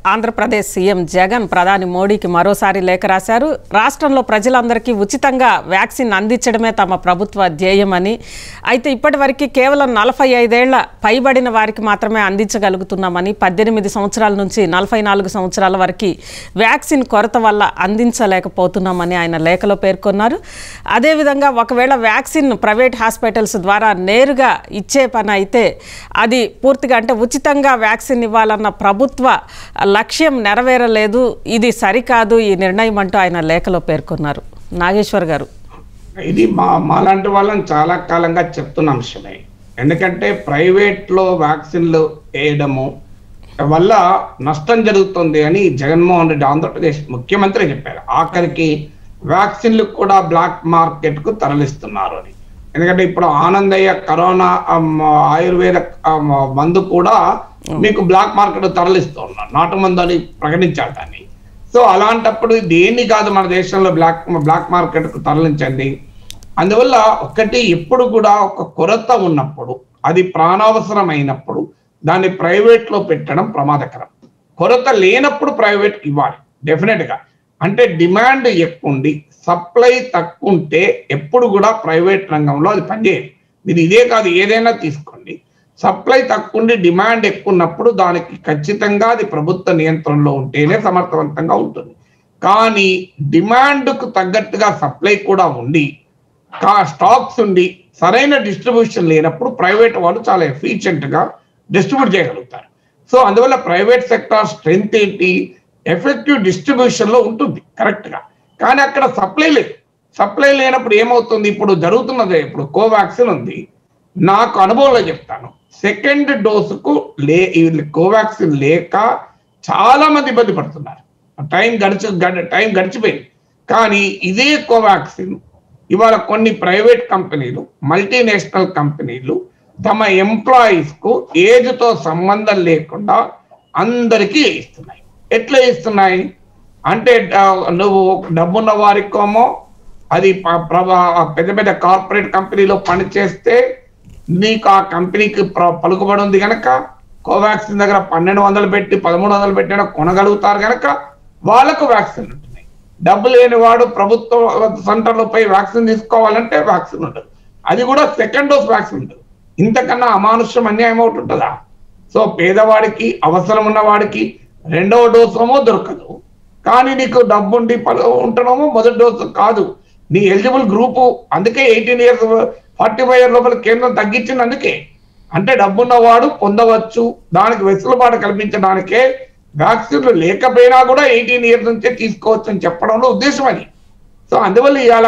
Andhra Pradesh CM Jagan ప్రధాని మోడీకి మరోసారి లేఖ రాశారు రాష్ట్రంలో ప్రజలందరికీ ఉచితంగా వ్యాక్సిన్ అందించడమే తమ ప్రభుత్వ ధ్యేయమని అయితే ఇప్పటివరకు కేవలం నలభై ఐదేళ్ల పైబడిన వారికి మాత్రమే అందించగలుగుతున్నామని పద్దెనిమిది సంవత్సరాల నుంచి నలభై నాలుగు సంవత్సరాల వరకు వ్యాక్సిన్ కొరత వల్ల అందించలేకపోతున్నామని ఆయన లేఖలో పేర్కొన్నారు అదేవిధంగా ఒకవేళ వ్యాక్సిన్ ప్రైవేట్ హాస్పిటల్స్ ద్వారా నేరుగా ఇచ్చే పని అయితే అది పూర్తిగా అంటే ఉచితంగా వ్యాక్సిన్ ఇవ్వాలన్న ప్రభుత్వ లక్ష్యం నెరవేరలేదు ఇది సరికాదు ఈ నిర్ణయం అంటూ ఆయన లేఖలో పేర్కొన్నారు నాగేశ్వర్ గారు ఇది మా మాలాంటి వాళ్ళని చాలా కాలంగా చెప్తున్న అంశమే ఎందుకంటే ప్రైవేట్లో వ్యాక్సిన్లు వేయడము వల్ల నష్టం జరుగుతుంది అని జగన్మోహన్ రెడ్డి ఆంధ్రప్రదేశ్ ముఖ్యమంత్రి చెప్పారు ఆఖరికి వ్యాక్సిన్లు కూడా బ్లాక్ మార్కెట్ కు తరలిస్తున్నారు అని ఎందుకంటే ఇప్పుడు ఆనందయ్య కరోనా ఆమ్, ఆయుర్వేద ఆమ్, మందు కూడా మీకు బ్లాక్ మార్కెట్ తరలిస్తున్నారు నాటు మందు అని ప్రకటించారు దాన్ని సో అలాంటప్పుడు దేన్ని కాదు మన దేశంలో బ్లాక్ బ్లాక్ మార్కెట్ కు తరలించండి అందువల్ల ఒకటి ఎప్పుడు కూడా ఒక కొరత ఉన్నప్పుడు అది ప్రాణావసరమైనప్పుడు దాన్ని ప్రైవేట్ లో పెట్టడం ప్రమాదకరం కొరత లేనప్పుడు ప్రైవేట్ ఇవ్వాలి డెఫినెట్ గా అంటే డిమాండ్ ఎక్కువ ఉండి సప్లై తక్కువ ఉంటే ఎప్పుడు కూడా ప్రైవేట్ రంగంలో అది పనిచేయదు మీరు ఇదే కాదు ఏదైనా తీసుకోండి సప్లై తక్కువ ఉండి డిమాండ్ ఎక్కువ ఉన్నప్పుడు దానికి ఖచ్చితంగా అది ప్రభుత్వ నియంత్రణలో ఉంటేనే సమర్థవంతంగా ఉంటుంది కానీ డిమాండ్కు తగ్గట్టుగా సప్లై కూడా ఉండి కా స్టాక్స్ ఉండి సరైన డిస్ట్రిబ్యూషన్ లేనప్పుడు ప్రైవేట్ వాళ్ళు చాలా ఎఫిషియెంట్ గా డిస్ట్రిబ్యూట్ చేయగలుగుతారు సో అందువల్ల ప్రైవేట్ సెక్టార్ స్ట్రెంగ్త్ ఏంటి ఎఫెక్టివ్ డిస్ట్రిబ్యూషన్ లో ఉంటుంది కరెక్ట్ గా కానీ అక్కడ సప్లై లేదు సప్లై లేనప్పుడు ఏమవుతుంది ఇప్పుడు జరుగుతున్నదే ఇప్పుడు కోవాక్సిన్ ఉంది నాకు అనుభవంలో చెప్తాను సెకండ్ డోసుకు లే ఈ కోవాక్సిన్ లేక చాలా మంది ఇబ్బంది పడుతున్నారు టైం గడిచి గడ- టైం గడిచిపోయింది కానీ ఇదే కోవాక్సిన్ ఇవాళ కొన్ని ప్రైవేట్ కంపెనీలు మల్టీనేషనల్ కంపెనీలు తమ ఎంప్లాయీస్ కు ఏజ్ తో సంబంధం లేకుండా అందరికీ ఇస్తున్నాయి ఎట్లా ఇస్తున్నాయి అంటే ఆ, నువ్వు డబ్బున్న వారికేమో అది ప- ప్రభా- పెద్ద పెద్ద కార్పొరేట్ కంపెనీలో పనిచేస్తే నీకు ఆ కంపెనీకి ప్ర- పలుకుబడి ఉంది కనుక కోవాక్సిన్ దగ్గర పన్నెండు వందలు పెట్టి పదమూడు వందలు పెట్టినా కొనగలుగుతారు కనుక వాళ్ళకు వ్యాక్సిన్ ఉంటున్నాయి డబ్బు లేని వాడు ప్రభుత్వ సెంటర్లో పోయి వ్యాక్సిన్ తీసుకోవాలంటే వ్యాక్సిన్ ఉండదు అది కూడా సెకండ్ డోస్ వ్యాక్సిన్ ఉండదు ఇంతకన్నా అమానుష్యం అన్యాయం ఒకటి ఉంటుందా సో పేదవాడికి అవసరం ఉన్న వాడికి రెండవ డోస్ ఏమో దొరకదు కానీ నీకు డబ్బు ఉండి పలు- ఉంటేనేమో మొదటి డోసు కాదు నీ ఎలిజిబుల్ గ్రూపు అందుకే eighteen years forty five year లోపల కేంద్రం తగ్గించింది అందుకే అంటే డబ్బున్నవాడు పొందవచ్చు దానికి వెసులుబాటు కల్పించడానికే వ్యాక్సిన్లు లేకపోయినా కూడా ఎయిటీన్ ఇయర్స్ నుంచే తీసుకోవచ్చు అని చెప్పడంలో ఉద్దేశం అది సో అందువల్ల ఇవాళ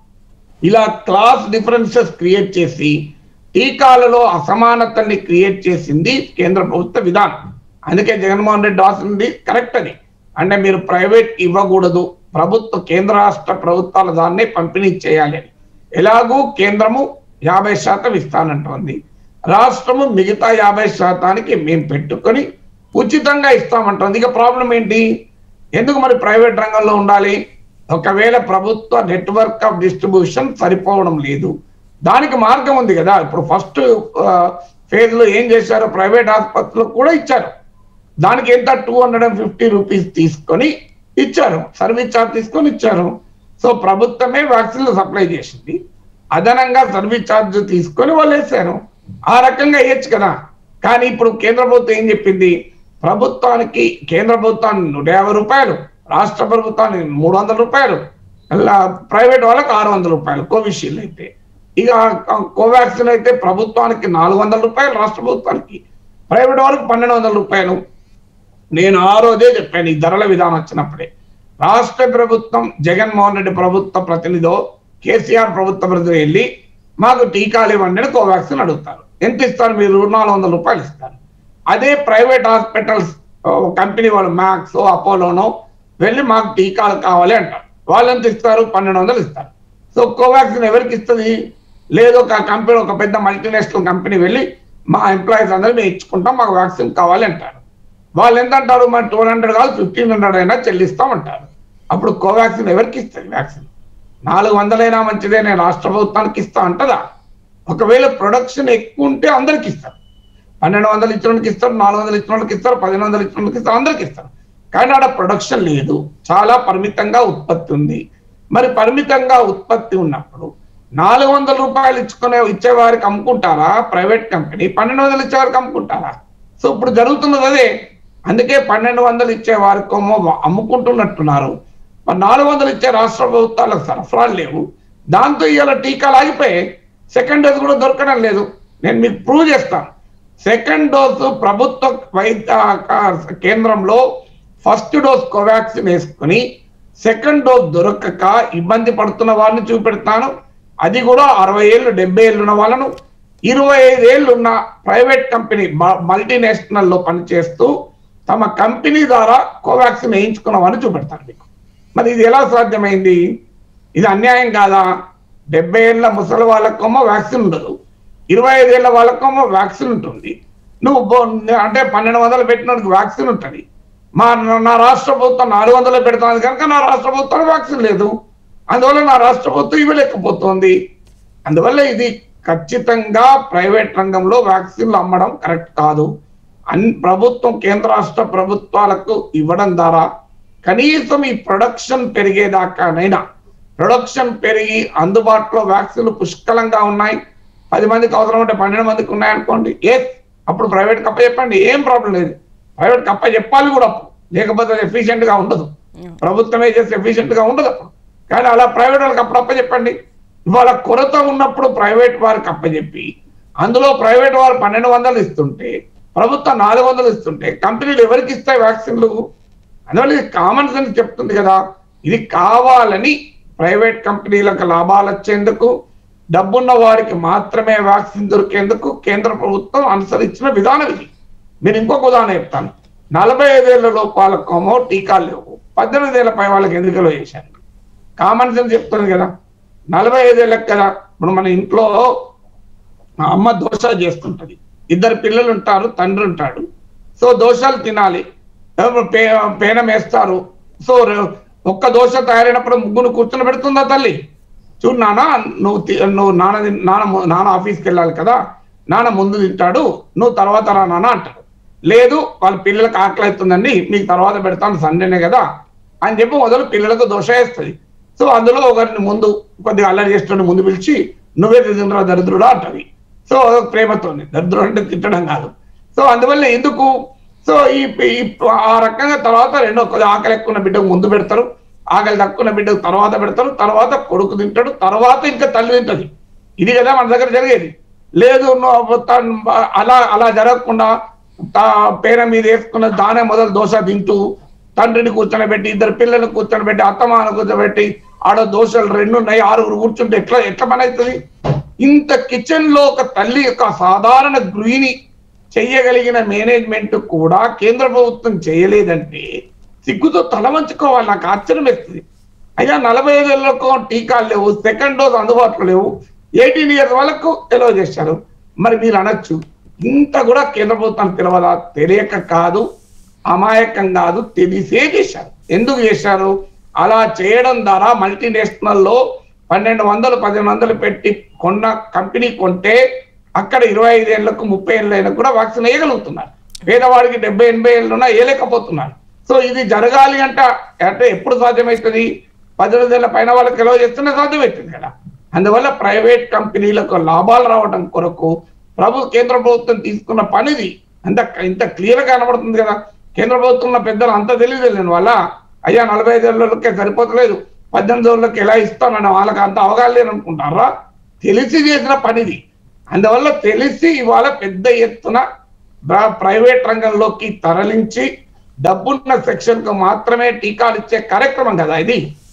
ఇలా క్లాస్ డిఫరెన్సెస్ క్రియేట్ చేసి టీకాలలో అసమానతల్ని క్రియేట్ చేసింది కేంద్ర ప్రభుత్వ విధానం అందుకే జగన్మోహన్ రెడ్డి రాసింది కరెక్ట్ అది అంటే మీరు ప్రైవేట్ ఇవ్వకూడదు ప్రభుత్వ కేంద్ర రాష్ట్ర ప్రభుత్వాల దాన్నే పంపిణీ చేయాలి అని ఎలాగూ కేంద్రము యాభై శాతం ఇస్తానంటోంది రాష్ట్రము మిగతా యాభై శాతానికి మేము పెట్టుకొని ఉచితంగా ఇస్తామంటోంది ఇక ప్రాబ్లం ఏంటి ఎందుకు మరి ప్రైవేట్ రంగంలో ఉండాలి ఒకవేళ ప్రభుత్వ నెట్వర్క్ ఆఫ్ డిస్ట్రిబ్యూషన్ సరిపోవడం లేదు దానికి మార్గం ఉంది కదా ఇప్పుడు ఫస్ట్ ఫేజ్ లో ఏం చేశారు ప్రైవేట్ ఆసుపత్రులకు కూడా ఇచ్చారు దానికి ఎంత two hundred and fifty rupees తీసుకొని ఇచ్చారు సర్వీస్ ఛార్జ్ తీసుకొని ఇచ్చారు సో ప్రభుత్వమే వ్యాక్సిన్లు సప్లై చేసింది అదనంగా సర్వీస్ ఛార్జ్ తీసుకొని వాళ్ళు వేశారు ఆ రకంగా వేయచ్చు కదా కానీ ఇప్పుడు కేంద్ర ప్రభుత్వం ఏం చెప్పింది ప్రభుత్వానికి కేంద్ర ప్రభుత్వానికి నూట యాభై రూపాయలు రాష్ట్ర ప్రభుత్వానికి మూడు వందల రూపాయలు అలా ప్రైవేట్ వాళ్ళకి ఆరు వందల రూపాయలు కోవిషీల్డ్ అయితే ఇక కోవాక్సిన్ అయితే ప్రభుత్వానికి నాలుగు వందల రూపాయలు రాష్ట్ర ప్రభుత్వానికి ప్రైవేట్ వాళ్ళకి పన్నెండు వందల రూపాయలు నేను ఆ రోజే చెప్పాను ఈ ధరల విధానం వచ్చినప్పుడే రాష్ట్ర ప్రభుత్వం జగన్మోహన్ రెడ్డి ప్రభుత్వ ప్రతినిధో కేసీఆర్ ప్రభుత్వ ప్రతినిధి వెళ్ళి మాకు టీకాలు ఇవ్వండి అని కోవాక్సిన్ అడుగుతారు ఎంత ఇస్తారు మీరు నాలుగు వందల రూపాయలు ఇస్తారు అదే ప్రైవేట్ హాస్పిటల్స్ కంపెనీ వాళ్ళు మ్యాక్స్ అపోలోనో వెళ్ళి మాకు టీకాలు కావాలి అంటారు వాళ్ళు ఎంత ఇస్తారు పన్నెండు వందలు ఇస్తారు సో కోవాక్సిన్ ఎవరికి ఇస్తుంది లేదు ఒక కంపెనీ ఒక పెద్ద మల్టీనేషనల్ కంపెనీ వెళ్ళి మా ఎంప్లాయీస్ అందరూ మేము ఇచ్చుకుంటాం మాకు వ్యాక్సిన్ కావాలి అంటారు వాళ్ళు ఎంత అంటారు మరి టూ హండ్రెడ్ కాదు ఫిఫ్టీన్ హండ్రెడ్ అయినా చెల్లిస్తామంటారు అప్పుడు కోవాక్సిన్ ఎవరికి ఇస్తుంది వ్యాక్సిన్ నాలుగు వందలైనా మంచిదే నేను రాష్ట్ర ప్రభుత్వానికి ఇస్తా అంటదా ఒకవేళ ప్రొడక్షన్ ఎక్కువ ఉంటే అందరికి ఇస్తారు పన్నెండు వందలు ఇచ్చిన వాళ్ళకి ఇస్తారు నాలుగు వందలు ఇచ్చిన వాళ్ళకి ఇస్తారు పదిహేను వందలు ఇచ్చిన వాళ్ళకి ఇస్తారు అందరికి ఇస్తారు కానీ ఆడ ప్రొడక్షన్ లేదు చాలా పరిమితంగా ఉత్పత్తి ఉంది మరి పరిమితంగా ఉత్పత్తి ఉన్నప్పుడు నాలుగు వందల రూపాయలు ఇచ్చుకునే ఇచ్చేవారికి అమ్ముకుంటారా ప్రైవేట్ కంపెనీ పన్నెండు వందలు ఇచ్చేవారికి అమ్ముకుంటారా సో ఇప్పుడు జరుగుతున్నది అదే అందుకే పన్నెండు వందలు ఇచ్చే వారికేమో అమ్ముకుంటున్నట్టున్నారు మరి నాలుగు వందలు ఇచ్చే రాష్ట్ర ప్రభుత్వాలకు సరఫరాలు లేవు దాంతో ఇవాళ టీకాలు ఆగిపోయి సెకండ్ డోస్ కూడా దొరకడం లేదు నేను మీకు ప్రూవ్ చేస్తాను సెకండ్ డోసు ప్రభుత్వ వైద్య కేంద్రంలో ఫస్ట్ డోస్ కోవాక్సిన్ వేసుకుని సెకండ్ డోస్ దొరకక ఇబ్బంది పడుతున్న వారిని చూపెడతాను అది కూడా అరవై ఏళ్ళు డెబ్బై ఏళ్ళు ఉన్న వాళ్ళను ఇరవై ఐదు ఏళ్ళు ఉన్న ప్రైవేట్ కంపెనీ మల్టీనేషనల్ లో పనిచేస్తూ తమ కంపెనీ ద్వారా కోవాక్సిన్ వేయించుకున్న వారిని చూపెడతాను మీకు మరి ఇది ఎలా సాధ్యమైంది ఇది అన్యాయం కాదా డెబ్బై ఏళ్ళ ముసలి వాళ్ళకేమో వ్యాక్సిన్ ఉండదు ఇరవై ఐదేళ్ల వాళ్ళకేమో వ్యాక్సిన్ ఉంటుంది నువ్వు బో- అంటే పన్నెండు వందలు పెట్టినోడికి వ్యాక్సిన్ ఉంటుంది మా నా రాష్ట్ర ప్రభుత్వం నాలుగు వందలు పెడుతుంది కనుక నా రాష్ట్ర ప్రభుత్వం వ్యాక్సిన్ లేదు అందువల్ల నా రాష్ట్ర ప్రభుత్వం ఇవ్వలేకపోతుంది అందువల్ల ఇది ఖచ్చితంగా ప్రైవేట్ రంగంలో వ్యాక్సిన్లు అమ్మడం కరెక్ట్ కాదు అన్ ప్రభుత్వం కేంద్ర రాష్ట్ర ప్రభుత్వాలకు ఇవ్వడం ద్వారా కనీసం ఈ ప్రొడక్షన్ పెరిగేదాకానైనా ప్రొడక్షన్ పెరిగి అందుబాటులో వ్యాక్సిన్లు పుష్కలంగా ఉన్నాయి పది మందికి అవసరం ఉంటే పన్నెండు మందికి ఉన్నాయనుకోండి ఏ అప్పుడు ప్రైవేట్ కప్ప చెప్పండి ఏం ప్రాబ్లం లేదు ప్రైవేట్ కప్ప చెప్పాలి కూడా అప్పుడు లేకపోతే ఎఫిషియెంట్ గా ఉండదు ప్రభుత్వమే చేస్తే ఎఫిషియెంట్ గా ఉండదు అప్పుడు కానీ అలా ప్రైవేట్ వాళ్ళకి అప్పుడు అప్పచెప్పండి ఇవాళ కొరత ఉన్నప్పుడు ప్రైవేట్ వారికి అప్పచెప్పి అందులో ప్రైవేట్ వారు పన్నెండు వందలు ఇస్తుంటే ప్రభుత్వం నాలుగు వందలు ఇస్తుంటే కంపెనీలు ఎవరికి ఇస్తాయి వ్యాక్సిన్లు అందువల్ల ఇది కామన్ సెన్స్ చెప్తుంది కదా ఇది కావాలని ప్రైవేట్ కంపెనీలకు లాభాలు వచ్చేందుకు డబ్బున్న వారికి మాత్రమే వ్యాక్సిన్ దొరికేందుకు కేంద్ర ప్రభుత్వం అనుసరించిన విధానం ఇది మీరు ఇంకొక ఉదాహరణ చెప్తాను నలభై ఐదేళ్ల లోపాలకేమో టీకాలు లేవు పద్దెనిమిది ఏళ్ళ పై వాళ్ళకి ఎందుకలో చేశారు కామన్ సెన్స్ చెప్తుంది కదా నలభై ఐదేళ్ళకి కదా ఇప్పుడు మన ఇంట్లో మా అమ్మ దోశ చేస్తుంటది ఇద్దరు పిల్లలు ఉంటారు తండ్రి ఉంటాడు సో దోశలు తినాలి ఎవరు పే- పేనం వేస్తారు సో రె- ఒక్క దోశ తయారైనప్పుడు ముగ్గురు కూర్చొని పెడుతుందా తల్లి చూడు నాన్న నువ్వు తి- నువ్వు నాన్న తిన్- నాన్న ము- నాన్న ఆఫీస్కి వెళ్ళాలి కదా నాన్న ముందు తింటాడు నువ్వు తర్వాత రా నాన్న అంటాడు లేదు వాళ్ళ పిల్లలకు ఆకలి అవుతుందండి మీకు తర్వాత పెడతాను సండేనే కదా అని చెప్పి మొదలు పిల్లలకు దోశ వేస్తుంది సో అందులో ఒకరిని ముందు కొద్దిగా అల్లరి చేస్తుండే ముందు పిలిచి నువ్వే తింటున్నా దరిద్రుడా అంటది సో ప్రేమతోని దరిద్రుడు అంటే తిట్టడం కాదు సో అందువల్ల ఎందుకు సో ఈ ఈ- ఆ రకంగా తర్వాత రెండో కొద్దిగా ఆకలి ఎక్కువ ఉన్న బిడ్డకు ముందు పెడతారు ఆకలి తక్కువ ఉన్న బిడ్డకు తర్వాత పెడతారు తర్వాత కొడుకు తింటాడు తర్వాత ఇంకా తల్లి తింటది ఇది కదా మన దగ్గర జరిగేది లేదు నువ్వు తను అలా అలా జరగకుండా తా- పేర మీద వేసుకున్న దానే మొదలు దోశ తింటూ తండ్రిని కూర్చొనబెట్టి ఇద్దరు పిల్లల్ని కూర్చొనబెట్టి అత్తమాను కూర్చోబెట్టి ఆడ దోశలు రెండు ఉన్నాయి ఆరుగురు కూర్చుంటే ఎట్లా ఎట్లా పని అవుతుంది ఇంత కిచెన్ లో ఒక తల్లి యొక్క సాధారణ గృహిణి చెయ్యగలిగిన మేనేజ్మెంట్ కూడా కేంద్ర ప్రభుత్వం చేయలేదంటే సిగ్గుతో తల వంచుకోవాలి నాకు ఆశ్చర్యం వేస్తుంది అయ్యా నలభై ఐదేళ్లకు టీకాలు లేవు సెకండ్ డోస్ అందుబాటులో లేవు ఎయిటీన్ ఇయర్స్ వాళ్ళకు ఎలో చేశారు మరి మీరు అనొచ్చు ఇంత కూడా కేంద్ర ప్రభుత్వానికి తెలియదా తెలియక కాదు అమాయకం కాదు తెలిసే చేశారు ఎందుకు చేశారు అలా చేయడం ద్వారా మల్టీనేషనల్ లో పన్నెండు వందలు పదిహేను వందలు పెట్టి కొన్న కంపెనీ కొంటే అక్కడ ఇరవై ఐదేళ్లకు ముప్పై ఏళ్ళైనా కూడా వ్యాక్సిన్ వేయగలుగుతున్నారు పేదవాడికి డెబ్బై ఎనభై ఏళ్ళు ఉన్నా వేయలేకపోతున్నారు సో ఇది జరగాలి అంట అంటే ఎప్పుడు సాధ్యమవుతుంది పద్దెనిమిది ఏళ్ళ పైన వాళ్ళకి ఎలా చేస్తేనే సాధ్యమవుతుంది కదా అందువల్ల ప్రైవేట్ కంపెనీలకు లాభాలు రావడం కొరకు ప్రభు కేంద్ర ప్రభుత్వం తీసుకున్న పనిది అంత ఇంత క్లియర్ గా కనబడుతుంది కదా కేంద్ర ప్రభుత్వంలో పెద్దలు అంత తెలియదు వల్ల అయ్యా నలభై ఐదు ఏళ్ళకే సరిపోతలేదు పద్దెనిమిది ఏళ్ళకి ఎలా ఇస్తానని వాళ్ళకి అంత అవగాహన లేదనుకుంటారా తెలిసి చేసిన పనిది అందువల్ల తెలిసి ఇవాళ పెద్ద ఎత్తున ప్ర- ప్రైవేట్ రంగంలోకి తరలించి డబ్బున్న సెక్షన్ కు మాత్రమే టీకాలు ఇచ్చే కార్యక్రమం కదా ఇది